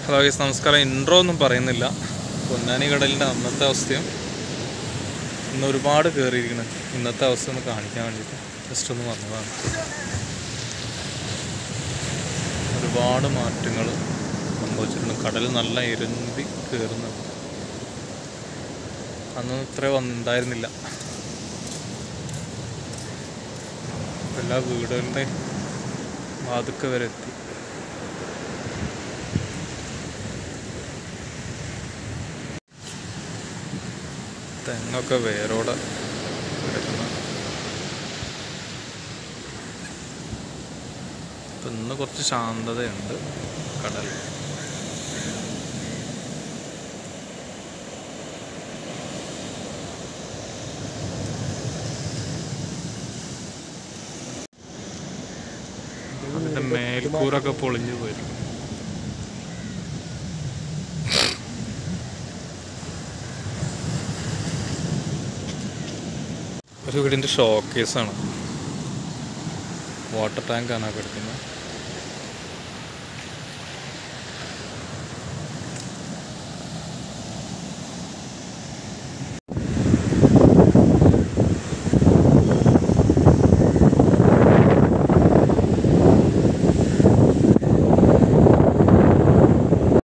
hello guys നമസ്കാരം intro ഒന്നും പറയുന്നില്ല പൊന്നാനി കടലിൻ്റെ അന്നത്തെ അവസ്ഥയും ഇന്ന് ഒരുപാട് കയറിയിരിക്കണം ഇന്നത്തെ അവസ്ഥ ഒന്ന് കാണിക്കാൻ വേണ്ടിയിട്ട് ജസ്റ്റ് ഒന്ന് വന്നതാണ് ഒരുപാട് മാറ്റങ്ങൾ സംഭവിച്ചിട്ടുണ്ട് കടൽ നല്ല ഇരുന്തി കയറുന്നുണ്ട് അന്നൊന്നും ഇത്ര വന്നുണ്ടായിരുന്നില്ല എല്ലാ വീടുകളുടെ വാതുക്ക വരെ എത്തി തെങ്ങൊക്കെ വേരോടെ കിടക്കുന്ന ഇപ്പം ഇന്ന് കുറച്ച് ശാന്തതയുണ്ട് കടൽ അതിന്റെ മേൽക്കൂരൊക്കെ പൊളിഞ്ഞു പോയിരുന്നു ഒരു വീടിൻ്റെ ഷോക്കേസാണ് വാട്ടർ ടാങ്കാണ് കിടക്കുന്നത്